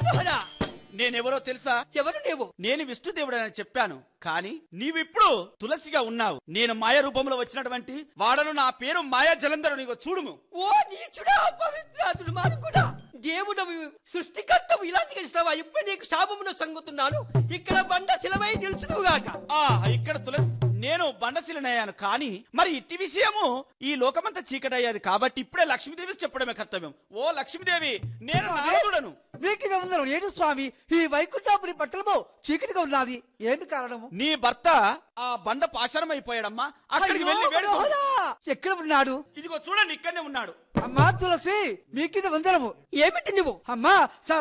మనోహర నేనెవరో తెలుసా ఎవరు నీవు నేను విష్ణుదేవుడని చెప్పాను కానీ నీవిప్పుడు తులసిగా ఉన్నావు నేను మాయ రూపంలో వచ్చినటువంటి వాడను నా పేరు మాయా జలంధరు నీకు చూడుము ఓ నీచుడా పవిత్రాతుడు మానుకుడా దేవుడవు సృష్టికర్తవు ఇలాంటి చేస్తావా ఇప్పుడు నీకు శాపమును సంగుతున్నాను ఇక్కడ బండ శిలవై నిలుచుదువుగాక ఆ ఇక్కడ తులసి నేను బండశిలనయ్యాను కానీ మరి ఇట్టి విషయము ఈ లోకమంతా చీకటయ్యాది కాబట్టి ఇప్పుడే లక్ష్మీదేవికి చెప్పడమే కర్తవ్యం ఓ లక్ష్మీదేవి నేను నారదుడను వీటిగా ఉందరు ఏడు స్వామి ఈ వైకుంఠాపురి పట్టణము చీకటిగా ఉన్నది ఏమి కారణము నీ భర్త ఆ బండ పాషాణం అయిపోయాడమ్మా అక్కడికి అయ్యో, వెళ్ళి వేడుకో మనోహరా! ఎక్కడ ఉన్నాడు ఇదిగో చూడండి ఇక్కడనే ఉన్నాడు అమ్మా తులసి మీకిది వందరము ఏమిటి నువ్వు అమ్మా